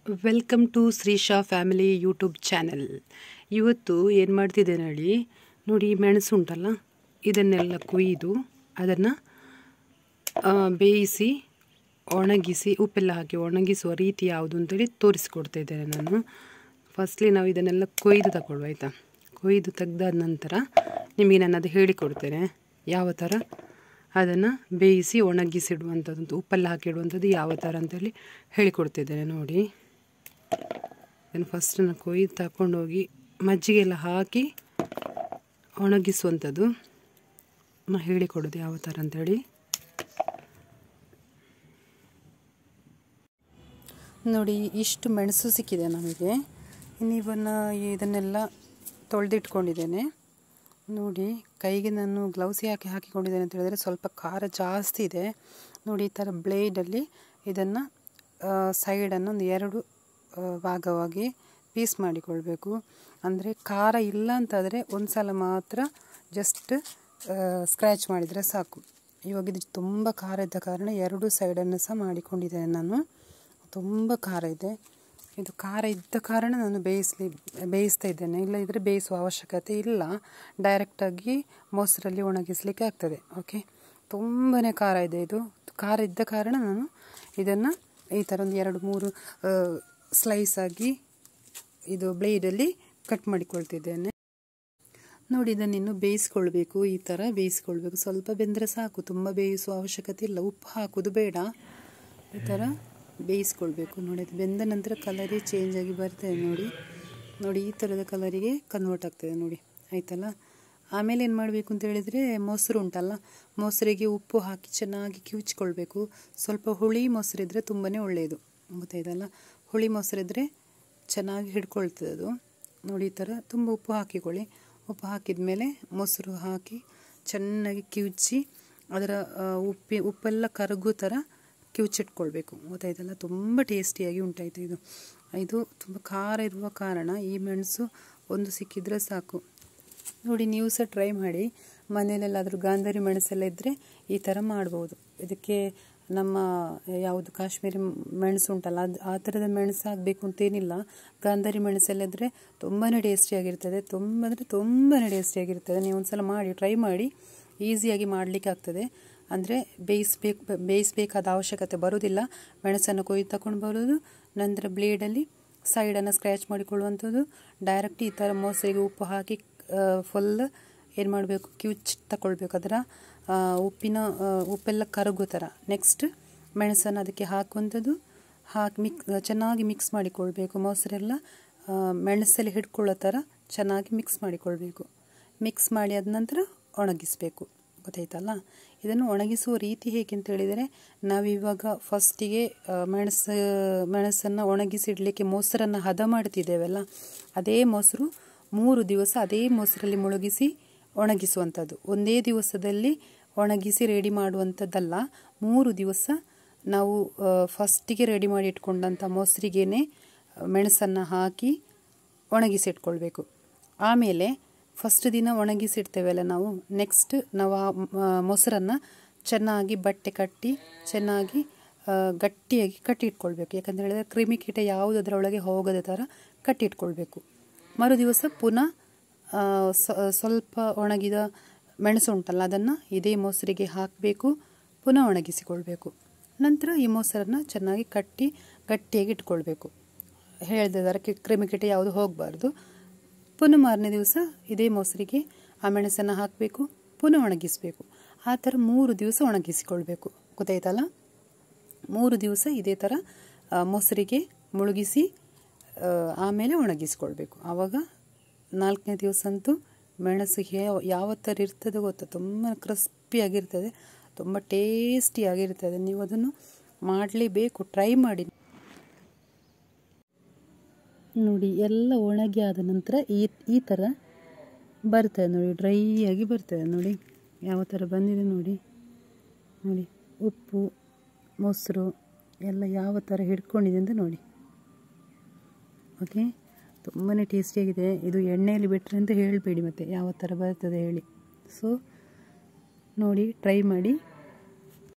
welcome to Shreesha family YouTube channel ಇವತ್ತು ಏನು ಮಾಡ್ತಿದ್ದೇನೆ ಹೇಳಿ ನೋಡಿ ಈ ಮೆಣಸು ಉಂಟಲ್ಲ ಇದನ್ನೆಲ್ಲ ಕೊಯ್ದು ಅದನ್ನು ಬೇಯಿಸಿ ಒಣಗಿಸಿ ಉಪ್ಪೆಲ್ಲ ಹಾಕಿ ಒಣಗಿಸುವ ರೀತಿ ಯಾವುದು ಅಂತೇಳಿ ತೋರಿಸಿಕೊಡ್ತಾ ಇದ್ದೇನೆ ನಾನು ಫಸ್ಟ್ಲಿ ನಾವು ಇದನ್ನೆಲ್ಲ ಕೊಯ್ದು ತಗೊಳ್ಳುವ ಆಯಿತಾ ಕೊಯ್ದು ತೆಗ್ದಾದ ನಂತರ ನಿಮಗೆ ನಾನು ಅದು ಹೇಳಿಕೊಡ್ತೇನೆ ಯಾವ ಥರ ಅದನ್ನು ಬೇಯಿಸಿ ಒಣಗಿಸಿಡುವಂಥದ್ದು ಉಪ್ಪೆಲ್ಲ ಹಾಕಿಡುವಂಥದ್ದು ಯಾವ ಥರ ಅಂತೇಳಿ ಹೇಳಿಕೊಡ್ತಿದ್ದೇನೆ ನೋಡಿ ಅದನ್ನು ಫಸ್ಟ್ ನಾನು ಕೊಯ್ದು ತಗೊಂಡೋಗಿ ಮಜ್ಜಿಗೆಲ್ಲ ಹಾಕಿ ಒಣಗಿಸುವಂಥದ್ದು ನಾ ಹೇಳಿಕೊಡೋದು ಯಾವ ಥರ ಅಂತೇಳಿ ನೋಡಿ ಇಷ್ಟು ಮೆಣಸು ಸಿಕ್ಕಿದೆ ನಮಗೆ ಇನ್ನು ಇವನ್ನ ಇದನ್ನೆಲ್ಲ ತೊಳೆದಿಟ್ಕೊಂಡಿದ್ದೇನೆ ನೋಡಿ ಕೈಗೆ ನಾನು ಗ್ಲೌಸ್ ಯಾಕೆ ಹಾಕಿಕೊಂಡಿದ್ದೇನೆ ಅಂತ ಹೇಳಿದರೆ ಸ್ವಲ್ಪ ಖಾರ ಜಾಸ್ತಿ ಇದೆ ನೋಡಿ ಈ ಥರ ಬ್ಲೇಡಲ್ಲಿ ಇದನ್ನು ಸೈಡನ್ನು ಒಂದು ಎರಡು ಭಾಗವಾಗಿ ಪೀಸ್ ಮಾಡಿಕೊಳ್ಬೇಕು ಅಂದರೆ ಖಾರ ಇಲ್ಲ ಅಂತಾದರೆ ಒಂದು ಸಲ ಮಾತ್ರ ಜಸ್ಟ್ ಸ್ಕ್ರ್ಯಾಚ್ ಮಾಡಿದರೆ ಸಾಕು ಇವಾಗ ಇದು ತುಂಬ ಖಾರ ಇದ್ದ ಕಾರಣ ಎರಡು ಸೈಡನ್ನು ಸಹ ಮಾಡಿಕೊಂಡಿದ್ದೇನೆ ನಾನು ತುಂಬ ಖಾರ ಇದೆ ಇದು ಖಾರ ಇದ್ದ ಕಾರಣ ನಾನು ಬೇಯಿಸಲಿ ಬೇಯಿಸ್ತಾ ಇದ್ದೇನೆ ಇಲ್ಲದಿದ್ದರೆ ಬೇಯಿಸುವ ಅವಶ್ಯಕತೆ ಇಲ್ಲ ಡೈರೆಕ್ಟಾಗಿ ಮೊಸರಲ್ಲಿ ಒಣಗಿಸಲಿಕ್ಕೆ ಆಗ್ತದೆ ಓಕೆ ತುಂಬಾ ಖಾರ ಇದೆ ಇದು ಖಾರ ಇದ್ದ ಕಾರಣ ನಾನು ಇದನ್ನು ಈ ಥರ ಒಂದು ಎರಡು ಮೂರು ಸ್ಲೈಸ್ ಆಗಿ ಇದು ಬ್ಲೇಡಲ್ಲಿ ಕಟ್ ಮಾಡಿಕೊಳ್ತಿದ್ದೇನೆ ನೋಡಿ ಇದನ್ನು ಇನ್ನು ಬೇಯಿಸ್ಕೊಳ್ಬೇಕು ಈ ಥರ ಬೇಯಿಸ್ಕೊಳ್ಬೇಕು ಸ್ವಲ್ಪ ಬೆಂದರೆ ಸಾಕು ತುಂಬ ಬೇಯಿಸುವ ಅವಶ್ಯಕತೆ ಇಲ್ಲ ಉಪ್ಪು ಹಾಕೋದು ಬೇಡ ಈ ಥರ ಬೇಯಿಸ್ಕೊಳ್ಬೇಕು ನೋಡಿ ಅದು ಬೆಂದ ನಂತರ ಕಲರೇ ಚೇಂಜ್ ಆಗಿ ಬರ್ತದೆ ನೋಡಿ ನೋಡಿ ಈ ಥರದ ಕಲರಿಗೆ ಕನ್ವರ್ಟ್ ಆಗ್ತದೆ ನೋಡಿ ಆಯ್ತಲ್ಲ ಆಮೇಲೆ ಏನು ಮಾಡಬೇಕು ಅಂತ ಹೇಳಿದರೆ ಮೊಸರು ಉಂಟಲ್ಲ ಮೊಸರಿಗೆ ಉಪ್ಪು ಹಾಕಿ ಚೆನ್ನಾಗಿ ಕಿವುಚ್ಕೊಳ್ಬೇಕು ಸ್ವಲ್ಪ ಹುಳಿ ಮೊಸರಿದ್ರೆ ತುಂಬಾ ಒಳ್ಳೆಯದು ಗೊತ್ತಾಯ್ತಲ್ಲ ಹುಳಿ ಮೊಸರಿದ್ರೆ ಚೆನ್ನಾಗಿ ಹಿಡ್ಕೊಳ್ತದೆ ಅದು ನೋಡಿ ಈ ಥರ ತುಂಬ ಉಪ್ಪು ಹಾಕಿಕೊಳ್ಳಿ ಉಪ್ಪು ಹಾಕಿದ ಮೇಲೆ ಮೊಸರು ಹಾಕಿ ಚೆನ್ನಾಗಿ ಕಿವುಚಿ ಅದರ ಉಪ್ಪಿ ಉಪ್ಪೆಲ್ಲ ಕರಗೋ ಥರ ಕಿವುಚಿಟ್ಕೊಳ್ಬೇಕು ಗೊತ್ತಾಯ್ತಲ್ಲ ತುಂಬ ಟೇಸ್ಟಿಯಾಗಿ ಉಂಟಾಯಿತು ಇದು ಇದು ತುಂಬ ಖಾರ ಇರುವ ಕಾರಣ ಈ ಮೆಣಸು ಒಂದು ಸಿಕ್ಕಿದರೆ ಸಾಕು ನೋಡಿ ನೀವು ಸಹ ಟ್ರೈ ಮಾಡಿ ಮನೆಯಲ್ಲೆಲ್ಲಾದರೂ ಗಾಂಧಾರಿ ಮೆಣಸೆಲ್ಲ ಇದ್ದರೆ ಈ ಥರ ಮಾಡ್ಬೋದು ಇದಕ್ಕೆ ನಮ್ಮ ಯಾವುದು ಕಾಶ್ಮೀರಿ ಮೆಣಸು ಉಂಟಲ್ಲ ಅದು ಆ ಥರದ ಮೆಣಸು ಆಗಬೇಕು ಅಂತೇನಿಲ್ಲ ಗಾಂಧಾರಿ ಮೆಣಸೆಲ್ಲ ಇದ್ದರೆ ತುಂಬಾ ಟೇಸ್ಟಿಯಾಗಿರ್ತದೆ ತುಂಬ ಅಂದರೆ ತುಂಬಾ ಟೇಸ್ಟಿಯಾಗಿರ್ತದೆ ನೀವು ಒಂದು ಸಲ ಮಾಡಿ ಟ್ರೈ ಮಾಡಿ ಈಸಿಯಾಗಿ ಮಾಡಲಿಕ್ಕೆ ಆಗ್ತದೆ ಅಂದರೆ ಬೇಯಿಸ್ಬೇಕು ಬೇಯಿಸಬೇಕಾದ ಅವಶ್ಯಕತೆ ಬರೋದಿಲ್ಲ ಮೆಣಸನ್ನು ಕೊಯ್ದು ತಗೊಂಡು ಬರೋದು ನಂತರ ಬ್ಲೇಡಲ್ಲಿ ಸೈಡನ್ನು ಸ್ಕ್ರ್ಯಾಚ್ ಮಾಡಿಕೊಳ್ಳುವಂಥದ್ದು ಡೈರೆಕ್ಟ್ ಈ ಥರ ಮೊಸರಿಗೆ ಉಪ್ಪು ಹಾಕಿ ಫುಲ್ ಏನು ಮಾಡಬೇಕು ಕಿವುಚ್ ತಗೊಳ್ಬೇಕು ಅದರ ಉಪ್ಪಿನ ಉಪ್ಪೆಲ್ಲ ಕರಗೋ ಥರ ನೆಕ್ಸ್ಟ್ ಮೆಣಸನ್ನು ಅದಕ್ಕೆ ಹಾಕುವಂಥದ್ದು ಹಾಕಿ ಮಿಕ್ ಚೆನ್ನಾಗಿ ಮಿಕ್ಸ್ ಮಾಡಿಕೊಳ್ಬೇಕು ಮೊಸರೆಲ್ಲ ಮೆಣಸಲ್ಲಿ ಹಿಡ್ಕೊಳ್ಳೋ ಥರ ಚೆನ್ನಾಗಿ ಮಿಕ್ಸ್ ಮಾಡಿಕೊಳ್ಬೇಕು ಮಿಕ್ಸ್ ಮಾಡಿ ಆದ ನಂತರ ಒಣಗಿಸಬೇಕು ಗೊತ್ತಾಯ್ತಲ್ಲ ಇದನ್ನು ಒಣಗಿಸುವ ರೀತಿ ಹೇಗೆ ಅಂತ ಹೇಳಿದರೆ ನಾವಿವಾಗ ಫಸ್ಟಿಗೆ ಮೆಣಸು ಮೆಣಸನ್ನು ಒಣಗಿಸಿಡಲಿಕ್ಕೆ ಮೊಸರನ್ನು ಹದ ಮಾಡ್ತಿದ್ದೇವಲ್ಲ ಅದೇ ಮೊಸರು ಮೂರು ದಿವಸ ಅದೇ ಮೊಸರಲ್ಲಿ ಮುಳುಗಿಸಿ ಒಣಗಿಸುವಂಥದ್ದು ಒಂದೇ ದಿವಸದಲ್ಲಿ ಒಣಗಿಸಿ ರೆಡಿ ಮಾಡುವಂಥದ್ದಲ್ಲ ಮೂರು ದಿವಸ ನಾವು ಫಸ್ಟಿಗೆ ರೆಡಿ ಮಾಡಿ ಇಟ್ಕೊಂಡಂಥ ಮೊಸರಿಗೇನೆ ಮೆಣಸನ್ನು ಹಾಕಿ ಒಣಗಿಸಿಟ್ಕೊಳ್ಬೇಕು ಆಮೇಲೆ ಫಸ್ಟ್ ದಿನ ಒಣಗಿಸಿಡ್ತೇವಲ್ಲ ನಾವು ನೆಕ್ಸ್ಟ್ ನಾವು ಆ ಮೊಸರನ್ನು ಚೆನ್ನಾಗಿ ಬಟ್ಟೆ ಕಟ್ಟಿ ಚೆನ್ನಾಗಿ ಗಟ್ಟಿಯಾಗಿ ಕಟ್ಟಿಟ್ಕೊಳ್ಬೇಕು ಯಾಕಂತ ಹೇಳಿದ್ರೆ ಕ್ರಿಮಿಕೀಟ ಯಾವುದು ಅದರೊಳಗೆ ಹೋಗದ ಥರ ಕಟ್ಟಿಟ್ಕೊಳ್ಬೇಕು ಮರು ದಿವಸ ಪುನಃ ಸ್ವಲ್ಪ ಒಣಗಿದ ಮೆಣಸು ಉಂಟಲ್ಲ ಅದನ್ನು ಇದೇ ಮೊಸರಿಗೆ ಹಾಕಬೇಕು ಪುನಃ ಒಣಗಿಸಿಕೊಳ್ಬೇಕು ನಂತರ ಈ ಮೊಸರನ್ನು ಚೆನ್ನಾಗಿ ಕಟ್ಟಿ ಗಟ್ಟಿಯಾಗಿ ಇಟ್ಕೊಳ್ಬೇಕು ಹೇಳಿದ ಕ್ರಿಮಿಕೀಟ ಯಾವುದು ಹೋಗಬಾರ್ದು ಪುನಃ ಮಾರನೇ ದಿವಸ ಇದೇ ಮೊಸರಿಗೆ ಆ ಮೆಣಸನ್ನು ಹಾಕಬೇಕು ಪುನಃ ಒಣಗಿಸಬೇಕು ಆ ಥರ ಮೂರು ದಿವಸ ಒಣಗಿಸಿಕೊಳ್ಬೇಕು ಗೊತ್ತಾಯ್ತಲ್ಲ ಮೂರು ದಿವಸ ಇದೇ ಥರ ಮೊಸರಿಗೆ ಮುಳುಗಿಸಿ ಆಮೇಲೆ ಒಣಗಿಸ್ಕೊಳ್ಬೇಕು ಆವಾಗ ನಾಲ್ಕನೇ ದಿವಸ ಅಂತೂ ಮೆಣಸು ಯಾವ ಥರ ಇರ್ತದೆ ಗೊತ್ತಾ ತುಂಬ ಕ್ರಿಸ್ಪಿಯಾಗಿರ್ತದೆ ತುಂಬ ಟೇಸ್ಟಿಯಾಗಿರ್ತದೆ ನೀವು ಅದನ್ನು ಮಾಡಲೇಬೇಕು ಟ್ರೈ ಮಾಡಿ ನೋಡಿ ಎಲ್ಲ ಒಣಗಿ ಆದ ನಂತರ ಈ ಈ ಥರ ಬರ್ತದೆ ನೋಡಿ ಡ್ರೈ ಆಗಿ ಬರ್ತದೆ ನೋಡಿ ಯಾವ ಥರ ಬಂದಿದೆ ನೋಡಿ ನೋಡಿ ಉಪ್ಪು ಮೊಸರು ಎಲ್ಲ ಯಾವ ಥರ ಹಿಡ್ಕೊಂಡಿದೆ ಅಂತ ನೋಡಿ ಓಕೆ ತುಂಬಾ ಟೇಸ್ಟಿಯಾಗಿದೆ ಇದು ಎಣ್ಣೆಯಲ್ಲಿ ಬಿಟ್ಟರೆ ಅಂತ ಹೇಳಬೇಡಿ ಮತ್ತು ಯಾವ ಥರ ಬರ್ತದೆ ಹೇಳಿ ಸೊ ನೋಡಿ ಟ್ರೈ ಮಾಡಿ